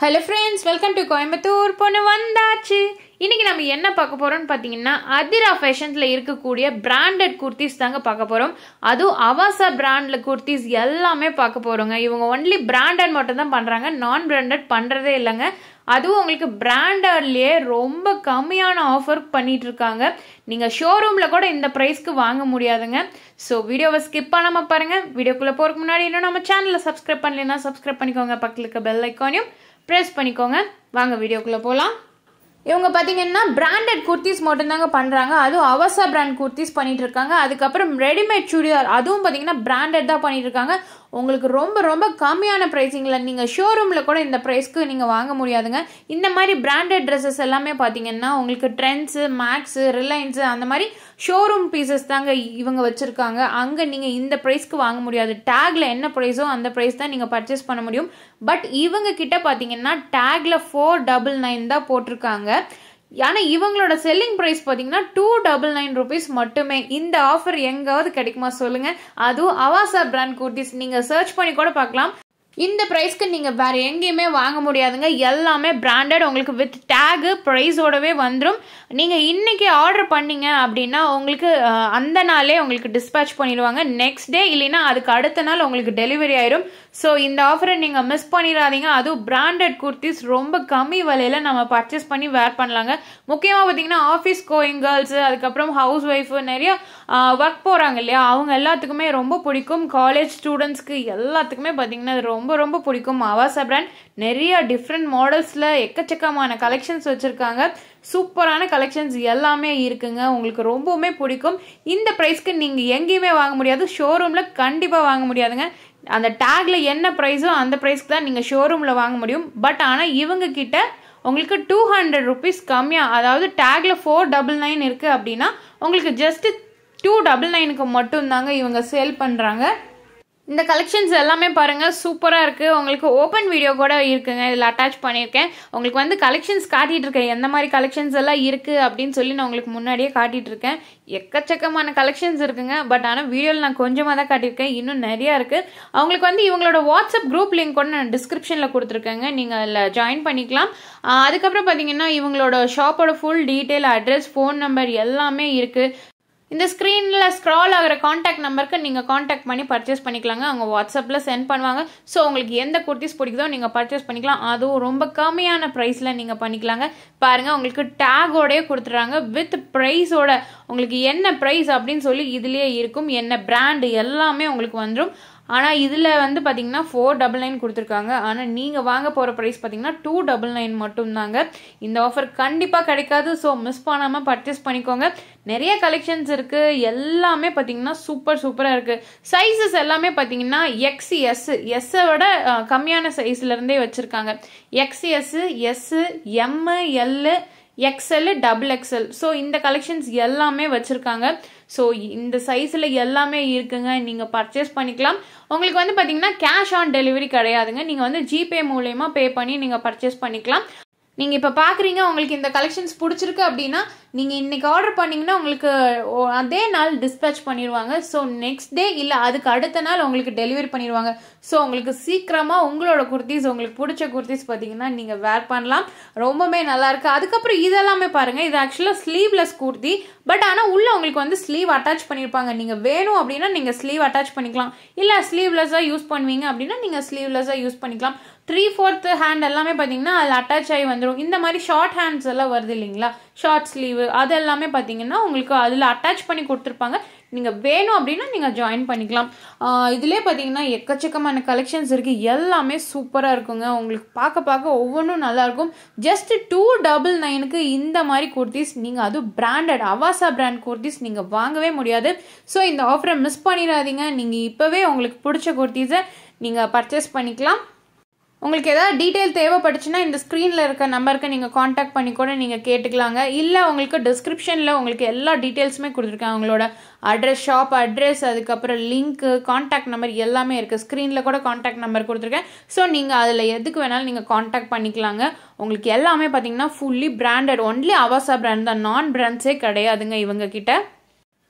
hello friends welcome to Coimbatore பொண்ணு வந்தாச்சு இன்னைக்கு நம்ம என்ன பார்க்க போறோம்னு பார்த்தீங்கன்னா அதிரா ஃபேஷன்ஸில் இருக்கக்கூடிய பிராண்டட் குர்த்திஸ் தாங்க பார்க்க போகிறோம் அதுவும் அவாசா பிராண்டில் குர்த்திஸ் எல்லாமே பார்க்க போகிறோங்க இவங்க ஒன்லி பிராண்டட் மட்டும் தான் பண்ணுறாங்க நான் பிராண்டட் பண்ணுறதே இல்லைங்க அதுவும் உங்களுக்கு பிராண்டட்லேயே ரொம்ப கம்மியான ஆஃபர் பண்ணிட்டு இருக்காங்க நீங்கள் ஷோரூமில் கூட இந்த ப்ரைஸ்க்கு வாங்க முடியாதுங்க ஸோ வீடியோவை ஸ்கிப் பண்ணாமல் பாருங்கள் வீடியோக்குள்ளே போகிறதுக்கு முன்னாடி இன்னும் நம்ம சேனலில் சப்ஸ்கிரைப் பண்ணலைன்னா சப்ஸ்கிரைப் பண்ணிக்கோங்க பக்கத்தில் இருக்க பெல் ஐக்கானையும் ப்ரெஸ் பண்ணிக்கோங்க வாங்க வீடியோக்குள்ளே போகலாம் இவங்க பார்த்தீங்கன்னா பிராண்டட் குர்த்திஸ் மட்டும்தாங்க பண்ணுறாங்க அதுவும் அவசா பிராண்ட் குர்த்திஸ் பண்ணிட்டு இருக்காங்க அதுக்கப்புறம் ரெடிமேட் சுடிதார் அதுவும் பார்த்தீங்கன்னா பிராண்டட் தான் பண்ணிட்டு இருக்காங்க உங்களுக்கு ரொம்ப ரொம்ப கம்மியான ப்ரைஸிங்கில் நீங்கள் ஷோரூமில் கூட இந்த ப்ரைஸ்க்கு நீங்கள் வாங்க முடியாதுங்க இந்த மாதிரி பிராண்டட் ட்ரெஸ்ஸஸ் எல்லாமே பார்த்தீங்கன்னா உங்களுக்கு ட்ரெண்ட்ஸு மேக்ஸு ரிலையன்ஸு அந்த மாதிரி ஷோரூம் பீசஸ் தாங்க இவங்க வச்சுருக்காங்க அங்கே நீங்கள் இந்த ப்ரைஸ்க்கு வாங்க முடியாது டேக்ல என்ன ப்ரைஸோ அந்த ப்ரைஸ் தான் நீங்கள் பர்ச்சேஸ் பண்ண முடியும் பட் இவங்க கிட்ட பார்த்தீங்கன்னா டேக்ல ஃபோர் டபுள் நைன் தான் போட்டிருக்காங்க ஆனால் இவங்களோட செல்லிங் ப்ரைஸ் பார்த்தீங்கன்னா டூ டபுள் நைன் ருபீஸ் மட்டுமே இந்த ஆஃபர் எங்காவது கிடைக்குமா சொல்லுங்கள் அதுவும் அவாசா பிராண்ட் குர்த்திஸ் நீங்கள் சர்ச் பண்ணி கூட பார்க்கலாம் இந்த ப்ரைஸ்க்கு நீங்கள் வேறு எங்கேயுமே வாங்க முடியாதுங்க எல்லாமே பிராண்டட் உங்களுக்கு வித் டேகு ப்ரைஸோடவே வந்துடும் நீங்கள் இன்றைக்கி ஆர்டர் பண்ணீங்க அப்படின்னா உங்களுக்கு அஹ், அந்த நாளே உங்களுக்கு டிஸ்பேச் பண்ணிடுவாங்க நெக்ஸ்ட் டே இல்லைன்னா அதுக்கு அடுத்த நாள் உங்களுக்கு டெலிவரி ஆயிரும் ஸோ இந்த ஆஃபரை நீங்கள் மிஸ் பண்ணிடாதீங்க அதுவும் பிராண்டட் குர்த்திஸ் ரொம்ப கம்மி விலையில் நம்ம பர்ச்சேஸ் பண்ணி வேர் பண்ணலாங்க முக்கியமாக பார்த்தீங்கன்னா ஆஃபீஸ் கோயிங் கேர்ள்ஸு அதுக்கப்புறம் ஹவுஸ் ஒய்ஃபு நிறைய ஒர்க் போகிறாங்க இல்லையா அவங்க எல்லாத்துக்குமே ரொம்ப பிடிக்கும் காலேஜ் ஸ்டூடெண்ட்ஸ்க்கு எல்லாத்துக்குமே பார்த்தீங்கன்னா இது ரொம்ப ரொம்ப பிடிக்கும் அவாசா பிராண்ட் நிறைய டிஃப்ரெண்ட் மாடல்ஸில் எக்கச்சக்கமான கலெக்ஷன்ஸ் வச்சுருக்காங்க சூப்பரான கலெக்ஷன்ஸ் எல்லாமே இருக்குங்க உங்களுக்கு ரொம்பவுமே பிடிக்கும் இந்த ப்ரைஸ்க்கு நீங்கள் எங்கேயுமே வாங்க முடியாது ஷோரூமில் கண்டிப்பாக வாங்க முடியாதுங்க அந்த டேக்ல என்ன ப்ரைஸோ அந்த ப்ரைஸ்க்கு தான் நீங்கள் ஷோரூமில் வாங்க முடியும் பட் ஆனால் இவங்க கிட்ட உங்களுக்கு டூ ஹண்ட்ரட் ருபீஸ் கம்மியாக அதாவது டேக்ல ஃபோர் டபுள் நைன் இருக்குது அப்படின்னா உங்களுக்கு ஜஸ்ட் டூ டபுள் நைனுக்கு மட்டும்தாங்க இவங்க சேல் பண்ணுறாங்க இந்த கலெக்ஷன்ஸ் எல்லாமே பாருங்கள் சூப்பராக இருக்குது உங்களுக்கு ஓப்பன் வீடியோ கூட இருக்குங்க இதில் அட்டாச் பண்ணியிருக்கேன் உங்களுக்கு வந்து கலெக்ஷன்ஸ் காட்டிகிட்டு இருக்கேன் எந்த மாதிரி கலெக்ஷன்ஸ் எல்லாம் இருக்குது அப்படின்னு சொல்லி நான் உங்களுக்கு முன்னாடியே காட்டிகிட்டு இருக்கேன் எக்கச்சக்கமான கலெக்ஷன்ஸ் இருக்குங்க பட் ஆனால் வீடியோவில் நான் கொஞ்சமாக தான் காட்டியிருக்கேன் இன்னும் நிறையா இருக்குது அவங்களுக்கு வந்து இவங்களோட வாட்ஸ்அப் குரூப் லிங்க் கூட நான் டிஸ்கிரிப்ஷனில் கொடுத்துருக்கேங்க நீங்கள் அதில் ஜாயின் பண்ணிக்கலாம் ஆஹ் அதுக்கப்புறம் பார்த்தீங்கன்னா இவங்களோட ஷாப்போட full detail address phone number எல்லாமே இருக்குது இந்த ஸ்க்ரீனில் ஸ்க்ரால் ஆகிற காண்டாக்ட் நம்பருக்கு நீங்கள் காண்டாக்ட் பண்ணி பர்ச்சேஸ் பண்ணிக்கலாங்க அவங்க வாட்ஸ்அப்பில் சென்ட் பண்ணுவாங்க ஸோ உங்களுக்கு எந்த குர்த்திஸ் பிடிக்குதோ நீங்கள் பர்ச்சேஸ் பண்ணிக்கலாம் அதுவும் ரொம்ப கம்மியான ப்ரைஸில் நீங்கள் பண்ணிக்கலாங்க பாருங்கள் உங்களுக்கு டேகோடயே கொடுத்துட்றாங்க வித் ப்ரைஸோட உங்களுக்கு என்ன ப்ரைஸ் அப்படின்னு சொல்லி இதுலேயே இருக்கும் என்ன பிராண்டு எல்லாமே உங்களுக்கு வந்துடும் ஆனால் இதில் வந்து பார்த்தீங்கன்னா ஃபோர் டபுள் நைன் கொடுத்துருக்காங்க ஆனால் நீங்கள் வாங்க போகிற ப்ரைஸ் பார்த்தீங்கன்னா டூ டபுள் நைன் மட்டும்தாங்க இந்த ஆஃபர் கண்டிப்பாக கிடைக்காது ஸோ மிஸ் பண்ணாமல் பர்ச்சேஸ் பண்ணிக்கோங்க நிறைய கலெக்ஷன்ஸ் இருக்குது எல்லாமே பார்த்தீங்கன்னா சூப்பர் சூப்பராக இருக்குது சைஸஸ் எல்லாமே பார்த்தீங்கன்னா எக்ஸ் எஸ் எஸ்ஸை விட அஹ், கம்மியான சைஸ்லேருந்தே வச்சுருக்காங்க X S S M L XL double XL so இந்த கலெக்ஷன்ஸ் எல்லாமே வச்சுருக்காங்க ஸோ இந்த சைஸில் எல்லாமே இருக்குங்க நீங்கள் பர்ச்சேஸ் பண்ணிக்கலாம் உங்களுக்கு வந்து பார்த்தீங்கன்னா கேஷ் ஆன் டெலிவரி கிடையாதுங்க நீங்கள் வந்து ஜிபே மூலயமா பே பண்ணி நீங்கள் பர்ச்சேஸ் பண்ணிக்கலாம் நீங்கள் இப்போ பார்க்குறீங்க உங்களுக்கு இந்த கலெக்ஷன்ஸ் பிடிச்சிருக்கு அப்படின்னா நீங்கள் இன்றைக்கி ஆர்டர் பண்ணிங்கன்னா உங்களுக்கு ஓ- அதே நாள் டிஸ்பேச் பண்ணிடுவாங்க ஸோ நெக்ஸ்ட் டே இல்லை அதுக்கு அடுத்த நாள் உங்களுக்கு டெலிவரி பண்ணிடுவாங்க ஸோ உங்களுக்கு சீக்கிரமாக உங்களோட குர்த்திஸ் உங்களுக்கு பிடிச்ச குர்த்திஸ் பார்த்தீங்கன்னா நீங்கள் வேர் பண்ணலாம் ரொம்பவே நல்லா இருக்கு அதுக்கப்புறம் இதெல்லாமே பாருங்கள் இது ஆக்சுவலாக ஸ்லீவ்லெஸ் குர்த்தி பட் ஆனால் உள்ள உங்களுக்கு வந்து ஸ்லீவ் அட்டாச் பண்ணியிருப்பாங்க நீங்கள் வேணும் அப்படின்னா நீங்கள் ஸ்லீவ் அட்டாச் பண்ணிக்கலாம் இல்லை ஸ்லீவ்லெஸ்ஸாக யூஸ் பண்ணுவீங்க அப்படின்னா நீங்கள் ஸ்லீவ்லெஸ்ஸாக யூஸ் பண்ணிக்கலாம் த்ரீ ஃபோர்த்து ஹேண்ட் எல்லாமே பார்த்தீங்கன்னா அதில் அட்டாச் ஆகி வந்துடும் இந்த மாதிரி ஷார்ட் ஹேண்ட்ஸ் எல்லாம் வருது இல்லைங்களா ஷார்ட் ஸ்லீவு அது எல்லாமே பார்த்தீங்கன்னா உங்களுக்கு அதில் அட்டாச் பண்ணி கொடுத்துருப்பாங்க நீங்கள் வேணும் அப்படின்னா நீங்கள் ஜாயின் பண்ணிக்கலாம் இதிலே பார்த்தீங்கன்னா எக்கச்சக்கமான கலெக்ஷன்ஸ் இருக்குது எல்லாமே சூப்பராக இருக்குங்க உங்களுக்கு பார்க்க பார்க்க ஒவ்வொன்றும் நல்லாயிருக்கும் ஜஸ்ட் டூ டபுள் நைனுக்கு இந்த மாதிரி குர்த்திஸ் நீங்கள் அதுவும் பிராண்டட் அவாசா பிராண்ட் குர்த்திஸ் நீங்கள் வாங்கவே முடியாது ஸோ இந்த ஆஃபரை மிஸ் பண்ணிடாதீங்க நீங்கள் இப்போவே உங்களுக்கு பிடிச்ச குர்த்திஸை நீங்கள் பர்ச்சேஸ் பண்ணிக்கலாம் உங்களுக்கு ஏதாவது டீட்டெயில் தேவைப்பட்டுச்சுன்னா இந்த ஸ்க்ரீனில் இருக்க நம்பருக்கு நீங்கள் காண்டாக்ட் பண்ணி கூட நீங்கள் கேட்டுக்கலாங்க இல்லை உங்களுக்கு டிஸ்கிரிப்ஷனில் உங்களுக்கு எல்லா டீட்டெயில்ஸுமே கொடுத்துருக்கேன் அவங்களோட அட்ரஸ் ஷாப் அட்ரஸ் அதுக்கப்புறம் லிங்க்கு காண்டாக்ட் நம்பர் எல்லாமே இருக்குது ஸ்க்ரீனில் கூட காண்டாக்ட் நம்பர் கொடுத்துருக்கேன் ஸோ நீங்கள் அதில் எதுக்கு வேணாலும் நீங்கள் காண்டாக்ட் பண்ணிக்கலாங்க உங்களுக்கு எல்லாமே பார்த்தீங்கன்னா fully branded only Avasa brand தான் நான் பிராண்ட்ஸே கிடையாதுங்க இவங்க கிட்ட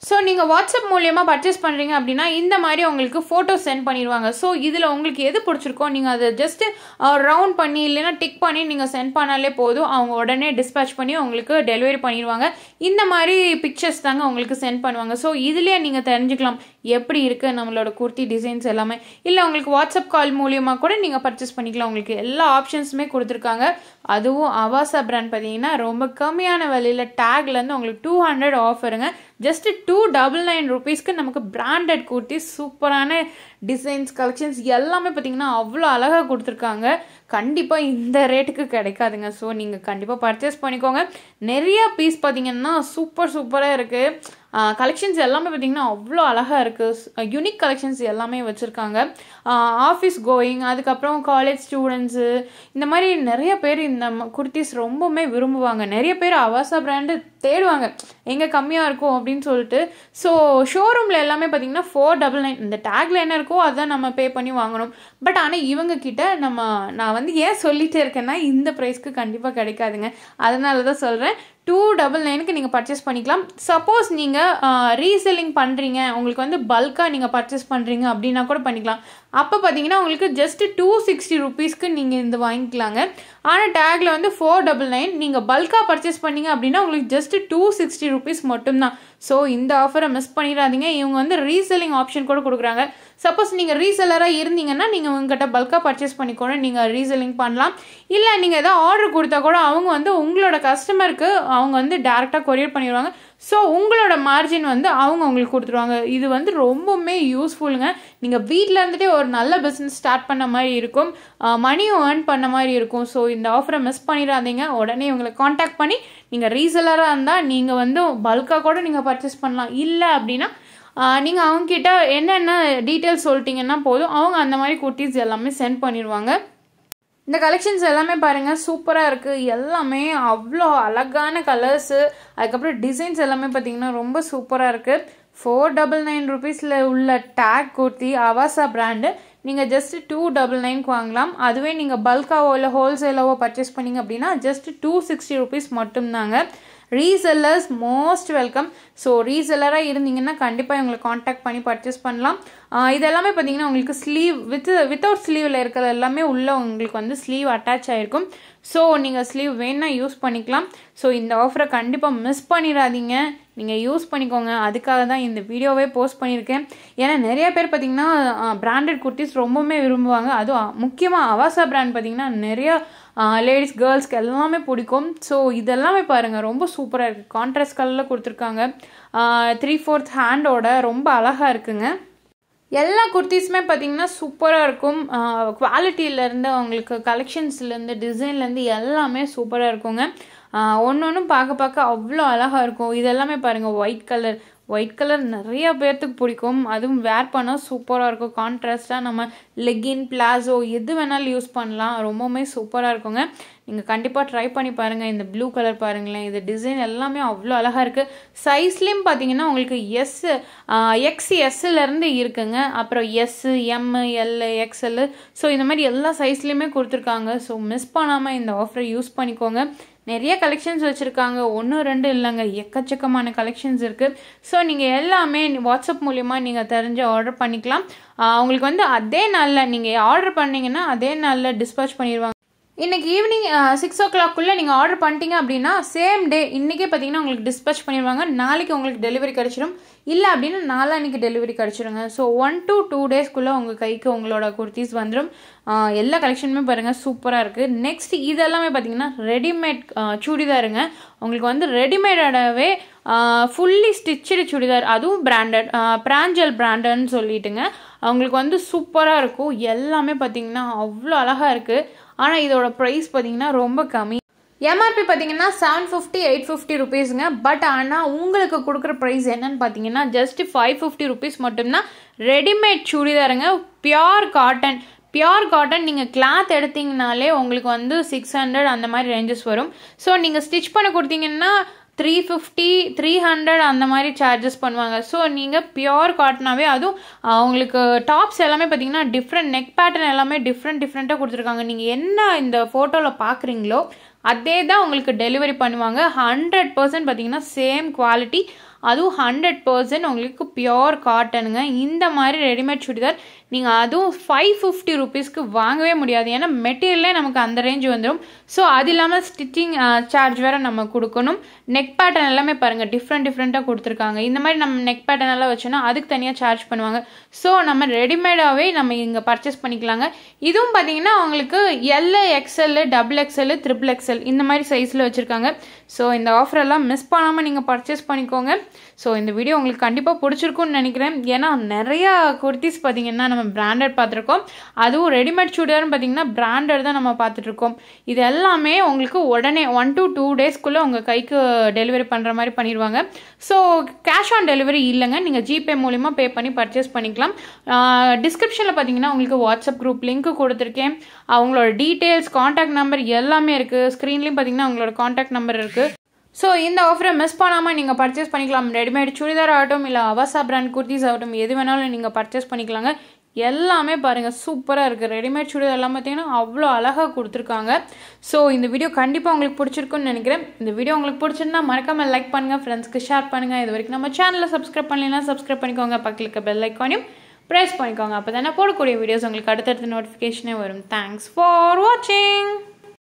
ஸோ நீங்கள் வாட்ஸ்அப் மூலியமாக பர்ச்சேஸ் பண்ணுறீங்க அப்படின்னா இந்த மாதிரி உங்களுக்கு ஃபோட்டோ சென்ட் பண்ணிடுவாங்க ஸோ இதில் உங்களுக்கு எது பிடிச்சிருக்கோ நீங்கள் அதை ஜஸ்ட்டு ரவுண்ட் பண்ணி இல்லைன்னா டிக் பண்ணி நீங்கள் சென்ட் பண்ணாலே போதும் அவங்க உடனே டிஸ்பேச் பண்ணி உங்களுக்கு டெலிவரி பண்ணிடுவாங்க இந்த மாதிரி பிக்சர்ஸ் தாங்க உங்களுக்கு சென்ட் பண்ணுவாங்க ஸோ இதுலேயே நீங்கள் தெரிஞ்சுக்கலாம் எப்படி இருக்குது நம்மளோட குர்த்தி டிசைன்ஸ் எல்லாமே இல்லை உங்களுக்கு வாட்ஸ்அப் கால் மூலியமாக கூட நீங்கள் பர்ச்சேஸ் பண்ணிக்கலாம் உங்களுக்கு எல்லா ஆப்ஷன்ஸுமே கொடுத்துருக்காங்க அதுவும் அவாசா பிராண்ட் பார்த்தீங்கன்னா ரொம்ப கம்மியான விலையில் டேக்லேருந்து உங்களுக்கு டூ ஹண்ட்ரட் ஆஃபருங்க ஜஸ்ட் டூ டபுள் நைன் ருபீஸ்க்கு நமக்கு பிராண்டட் குர்த்தி சூப்பரான டிசைன்ஸ் கலெக்ஷன்ஸ் எல்லாமே பார்த்தீங்கன்னா அவ்வளோ அழகாக கொடுத்துருக்காங்க கண்டிப்பாக இந்த ரேட்டுக்கு கிடைக்காதுங்க ஸோ நீங்கள் கண்டிப்பாக பர்ச்சேஸ் பண்ணிக்கோங்க நிறைய பீஸ் பார்த்தீங்கன்னா சூப்பர் சூப்பராக இருக்குது கலெக்ஷன்ஸ் எல்லாமே பார்த்தீங்கன்னா அவ்வளோ அழகாக இருக்குது யூனிக் கலெக்ஷன்ஸ் எல்லாமே வச்சுருக்காங்க ஆஃபீஸ் கோயிங் அதுக்கப்புறம் காலேஜ் ஸ்டூடெண்ட்ஸு இந்த மாதிரி நிறைய பேர் இந்த குர்த்திஸ் ரொம்பவுமே விரும்புவாங்க நிறைய பேர் அவாசா பிராண்டு தேடுவாங்க எங்கே கம்மியாக இருக்கும் அப்படின்னு சொல்லிட்டு ஸோ ஷோரூமில் எல்லாமே பார்த்தீங்கன்னா ஃபோர் டபுள் நைன் இந்த டேக்ல என்ன இருக்கோ அதான் நம்ம பே பண்ணி வாங்கணும் பட் ஆனால் இவங்க கிட்ட நம்ம நான் வந்து ஏன் சொல்லிட்டே இருக்கேன்னா இந்த ப்ரைஸ்க்கு கண்டிப்பாக கிடைக்காதுங்க அதனால தான் சொல்கிறேன் டூ டபுள் நைனுக்கு நீங்கள் பர்ச்சேஸ் பண்ணிக்கலாம் சப்போஸ் நீங்கள் ரீசெல்லிங் பண்ணுறீங்க உங்களுக்கு வந்து பல்காக நீங்கள் பர்ச்சேஸ் பண்ணுறீங்க அப்படின்னா கூட பண்ணிக்கலாம் அப்போ பார்த்தீங்கன்னா உங்களுக்கு ஜஸ்ட் டூ சிக்ஸ்டி ருபீஸ்க்கு நீங்கள் இந்த வாங்கிக்கலாங்க ஆனால் டேக்கில் வந்து ஃபோர் டபுள் நைன் நீங்கள் பல்காக பர்ச்சேஸ் பண்ணீங்க அப்படின்னா உங்களுக்கு ஜஸ்ட் டூ சிக்ஸ்டி ருபீஸ் மட்டும்தான் ஸோ இந்த ஆஃபரை மிஸ் பண்ணிடாதீங்க இவங்க வந்து ரீசெல்லிங் ஆப்ஷன் கூட கொடுக்குறாங்க சப்போஸ் நீங்கள் ரீசெல்லராக இருந்தீங்கன்னா நீங்கள் உங்ககிட்ட பல்காக பர்ச்சேஸ் பண்ணிக்கோங்க நீங்கள் ரீசெல்லிங் பண்ணலாம் இல்லை நீங்கள் எதாவது ஆர்டர் கொடுத்தா கூட அவங்க வந்து உங்களோட கஸ்டமருக்கு அவங்க வந்து டேரெக்டாக கொரியர் பண்ணிடுவாங்க ஸோ உங்களோட மார்ஜின் வந்து அவங்க உங்களுக்கு கொடுத்துருவாங்க இது வந்து ரொம்பவுமே யூஸ்ஃபுல்லுங்க நீங்கள் வீட்டில் இருந்துகிட்டே ஒரு நல்ல பிஸ்னஸ் ஸ்டார்ட் பண்ண மாதிரி இருக்கும் மணியும் ஏர்ன் பண்ண மாதிரி இருக்கும் ஸோ இந்த ஆஃபரை மிஸ் பண்ணிடாதீங்க உடனே உங்களை காண்டாக்ட் பண்ணி நீங்கள் ரீசெலராக இருந்தால் நீங்கள் வந்து பல்காக கூட நீங்கள் பர்ச்சேஸ் பண்ணலாம் இல்லை அப்படின்னா நீங்கள் அவங்கக்கிட்ட என்னென்ன டீட்டெயில்ஸ் சொல்லிட்டீங்கன்னா போதும் அவங்க அந்த மாதிரி குர்த்திஸ் எல்லாமே சென்ட் பண்ணிடுவாங்க இந்த கலெக்ஷன்ஸ் எல்லாமே பாருங்கள் சூப்பராக இருக்குது எல்லாமே அவ்வளோ அழகான கலர்ஸு அதுக்கப்புறம் டிசைன்ஸ் எல்லாமே பார்த்தீங்கன்னா ரொம்ப சூப்பராக இருக்குது ஃபோர் டபுள் நைன் ருபீஸில் உள்ள டேக் குர்த்தி அவாசா பிராண்டு நீங்கள் ஜஸ்ட் டூ டபுள் நைன்க்கு வாங்கலாம் அதுவே நீங்கள் பல்காவோ இல்லை ஹோல்சேலாவோ பர்ச்சேஸ் பண்ணிங்க அப்படின்னா ஜஸ்ட் டூ சிக்ஸ்டி ருபீஸ் மட்டும்தாங்க ரீசெல்லர்ஸ் மோஸ்ட் வெல்கம் ஸோ ரீசெல்லராக இருந்தீங்கன்னா கண்டிப்பாக இவங்களை காண்டாக்ட் பண்ணி பர்ச்சேஸ் பண்ணலாம் இது எல்லாமே பார்த்தீங்கன்னா உங்களுக்கு ஸ்லீவ் வித் வித்தவுட் ஸ்லீவில் இருக்கிறது எல்லாமே உள்ளே உங்களுக்கு வந்து ஸ்லீவ் அட்டாச் ஆகிருக்கும் ஸோ நீங்கள் ஸ்லீவ் வேணா யூஸ் பண்ணிக்கலாம் ஸோ இந்த ஆஃபரை கண்டிப்பாக மிஸ் பண்ணிடாதீங்க நீங்கள் யூஸ் பண்ணிக்கோங்க அதுக்காக தான் இந்த வீடியோவே போஸ்ட் பண்ணியிருக்கேன் ஏன்னா நிறைய பேர் பார்த்தீங்கன்னா பிராண்டட் குர்த்திஸ் ரொம்பவுமே விரும்புவாங்க அதுவும் முக்கியமாக அவாசா பிராண்ட் பார்த்தீங்கன்னா நிறையா லேடிஸ் கேர்ள்ஸ்க்கு எல்லாமே பிடிக்கும் ஸோ இதெல்லாமே பாருங்கள் ரொம்ப சூப்பராக இருக்குது கான்ட்ராஸ்ட் கலரில் கொடுத்துருக்காங்க த்ரீ ஃபோர்த் ஹேண்டோட ரொம்ப அழகாக இருக்குங்க எல்லா குர்த்திஸுமே பார்த்தீங்கன்னா சூப்பராக இருக்கும் குவாலிட்டியிலேருந்து அவங்களுக்கு கலெக்ஷன்ஸ்லேருந்து டிசைன்லேருந்து எல்லாமே சூப்பராக இருக்குங்க ஒன்று ஒன்றும் பார்க்க பார்க்க அவ்வளோ அழகாக இருக்கும் இதெல்லாமே பாருங்கள் ஒயிட் கலர் ஒயிட் கலர் நிறைய பேர்த்துக்கு பிடிக்கும் அதுவும் வேர் பண்ணால் சூப்பராக இருக்கும் கான்ட்ராஸ்ட்டாக நம்ம லெகின் பிளாசோ எது வேணாலும் யூஸ் பண்ணலாம் ரொம்பவுமே சூப்பராக இருக்குங்க நீங்கள் கண்டிப்பாக ட்ரை பண்ணி பாருங்கள் இந்த ப்ளூ கலர் பாருங்களேன் இது டிசைன் எல்லாமே அவ்வளோ அழகாக இருக்குது சைஸ்லேயும் பார்த்தீங்கன்னா உங்களுக்கு எஸ் எக்ஸ் எஸ்லேருந்து இருக்குங்க அப்புறம் S M L XL so இந்த மாதிரி எல்லா சைஸ்லேயுமே கொடுத்துருக்காங்க ஸோ மிஸ் பண்ணாமல் இந்த ஆஃபரை யூஸ் பண்ணிக்கோங்க நிறைய கலெக்ஷன்ஸ் வச்சுருக்காங்க ஒன்று ரெண்டு இல்லைங்க எக்கச்சக்கமான கலெக்ஷன்ஸ் இருக்குது ஸோ நீங்கள் எல்லாமே வாட்ஸ்அப் மூலிமா நீங்கள் தெரிஞ்சு ஆர்டர் பண்ணிக்கலாம் உங்களுக்கு வந்து அதே நாளில் நீங்கள் ஆர்டர் பண்ணிங்கன்னா அதே நாளில் டிஸ்பேச் பண்ணிடுவாங்க இன்னைக்கு ஈவினிங் சிக்ஸ் ஓ கிளாக்குள்ளே நீங்கள் ஆர்டர் பண்ணிட்டீங்க அப்படின்னா சேம் டே இன்றைக்கே பார்த்தீங்கன்னா உங்களுக்கு டிஸ்பேச் பண்ணிடுவாங்க நாளைக்கு உங்களுக்கு டெலிவரி கிடச்சிடும் இல்லை அப்படின்னா நாளான்னைக்கு டெலிவரி கிடச்சிருங்க ஸோ ஒன் டு டூ டேஸ்க்குள்ளே உங்கள் கைக்கு உங்களோட குர்த்திஸ் வந்துடும் எல்லா கலெக்ஷனுமே பாருங்கள் சூப்பராக இருக்குது நெக்ஸ்ட் இதெல்லாமே பார்த்தீங்கன்னா ரெடிமேட் சுடிதாருங்க உங்களுக்கு வந்து ரெடிமேடாகவே ஃபுல்லி ஸ்டிச்சடு சுடிதார் அதுவும் பிராண்டட் பிராஞ்சல் பிராண்டட்னு சொல்லிட்டுங்க அவங்களுக்கு வந்து சூப்பராக இருக்கும் எல்லாமே பார்த்தீங்கன்னா அவ்வளோ அழகாக இருக்குது ஆனால் இதோட ப்ரைஸ் பார்த்தீங்கன்னா ரொம்ப கம்மி எம்ஆர்பி பார்த்தீங்கன்னா செவன் ஃபிஃப்டி எயிட் ஃபிஃப்டி ருபீஸுங்க பட் ஆனால் உங்களுக்கு கொடுக்குற ப்ரைஸ் என்னன்னு பார்த்தீங்கன்னா ஜஸ்ட் ஃபைவ் ஃபிஃப்டி ருபீஸ் மட்டும்தான் ரெடிமேட் சுடிதாருங்க பியோர் காட்டன் பியோர் காட்டன் நீங்கள் கிளாத் எடுத்தீங்கனாலே உங்களுக்கு வந்து சிக்ஸ் ஹண்ட்ரட் அந்த மாதிரி ரேஞ்சஸ் வரும் ஸோ நீங்கள் ஸ்டிச் பண்ண கொடுத்தீங்கன்னா த்ரீ ஃபிஃப்டி த்ரீ ஹண்ட்ரட் அந்த மாதிரி சார்ஜஸ் பண்ணுவாங்க ஸோ நீங்கள் பியோர் காட்டனாவே அதுவும் அவங்களுக்கு டாப்ஸ் எல்லாமே பார்த்தீங்கன்னா டிஃப்ரெண்ட் நெக் பேட்டர்ன் எல்லாமே டிஃப்ரெண்ட் டிஃப்ரெண்ட்டாக கொடுத்துருக்காங்க நீங்கள் என்ன இந்த ஃபோட்டோவில் பார்க்குறீங்களோ அதே தான் உங்களுக்கு டெலிவரி பண்ணுவாங்க ஹண்ட்ரட் பர்சன்ட் பார்த்தீங்கன்னா சேம் குவாலிட்டி அதுவும் ஹண்ட்ரட் பர்சன்ட் உங்களுக்கு பியோர் காட்டனுங்க இந்த மாதிரி ரெடிமேட் சுடிதார் நீங்கள் அதுவும் ஃபைவ் ஃபிஃப்டி ருபீஸ்க்கு வாங்கவே முடியாது ஏன்னா மெட்டீரியலே நமக்கு அந்த ரேஞ்ச் வந்துடும் ஸோ அது இல்லாமல் ஸ்டிச்சிங் சார்ஜ் வேறு நம்ம கொடுக்கணும் நெக் பேட்டர்ன் எல்லாமே பாருங்கள் டிஃப்ரெண்ட் டிஃப்ரெண்ட்டாக கொடுத்துருக்காங்க இந்த மாதிரி நம்ம நெக் பேட்டர்ன் எல்லாம் வச்சோன்னா அதுக்கு தனியாக சார்ஜ் பண்ணுவாங்க ஸோ நம்ம ரெடிமேடாகவே நம்ம இங்கே பர்ச்சேஸ் பண்ணிக்கலாங்க இதுவும் பார்த்தீங்கன்னா உங்களுக்கு L XL double XL triple XL இந்த மாதிரி சைஸில் வச்சுருக்காங்க ஸோ இந்த ஆஃபர் எல்லாம் மிஸ் பண்ணாமல் நீங்கள் பர்ச்சேஸ் பண்ணிக்கோங்க ஸோ இந்த வீடியோ உங்களுக்கு கண்டிப்பாக பிடிச்சிருக்கும்னு நினைக்கிறேன் ஏன்னா நிறையா குர்த்திஸ் பார்த்தீங்கன்னா நம்ம பிராண்டட் பார்த்துருக்கோம் அதுவும் ரெடிமேட் சுடிதார்னு பார்த்தீங்கன்னா பிராண்டட் தான் நம்ம பார்த்துட்ருக்கோம் இது எல்லாமே உங்களுக்கு உடனே ஒன் டு டூ டேஸ்க்குள்ளே உங்கள் கைக்கு டெலிவரி பண்ணுற மாதிரி பண்ணிடுவாங்க ஸோ கேஷ் ஆன் டெலிவரி இல்லைங்க நீங்கள் ஜிபே மூலிமா பே பண்ணி பர்ச்சேஸ் பண்ணிக்கலாம் டிஸ்கிரிப்ஷனில் பார்த்தீங்கன்னா உங்களுக்கு வாட்ஸ்அப் குரூப் லிங்க் கொடுத்துருக்கேன் அவங்களோட டீட்டெயில்ஸ் காண்டாக்ட் நம்பர் எல்லாமே இருக்குது ஸ்க்ரீன்லேயும் பார்த்தீங்கன்னா அவங்களோட காண்டாக்ட் நம்பர் இருக்குது ஸோ இந்த ஆஃபரை மிஸ் பண்ணாமல் நீங்கள் பர்ச்சேஸ் பண்ணிக்கலாம் ரெடிமேட் சுடிதார் ஆகட்டும் இல்லை அவசா பிராண்ட் குர்த்திஸ் ஆகட்டும் எது வேணாலும் நீங்கள் பர்ச்சேஸ் பண்ணிக்கலாங்க எல்லாமே பாருங்கள் சூப்பராக இருக்குது ரெடிமேட் சுடிதார் எல்லாம் பார்த்தீங்கன்னா அவ்வளோ அழகாக கொடுத்துருக்காங்க ஸோ இந்த வீடியோ கண்டிப்பாக உங்களுக்கு பிடிச்சிருக்குன்னு நினைக்கிறேன் இந்த வீடியோ உங்களுக்கு பிடிச்சிருந்தா மறக்காமல் லைக் பண்ணுங்கள் ஃப்ரெண்ட்ஸ்க்கு ஷேர் பண்ணுங்கள் இது வரைக்கும் நம்ம சேனலில் சப்ஸ்கிரைப் பண்ணலாம் சப்ஸ்கிரைப் பண்ணிக்கோங்க பக்கத்தில் இருக்க பெல் ஐக்கானையும் ப்ரெஸ் பண்ணிக்கோங்க அப்போ தானே போடக்கூடிய வீடியோஸ் உங்களுக்கு அடுத்தடுத்த நோட்டிஃபிகேஷனே வரும் தேங்க்ஸ் ஃபார் வாட்சிங்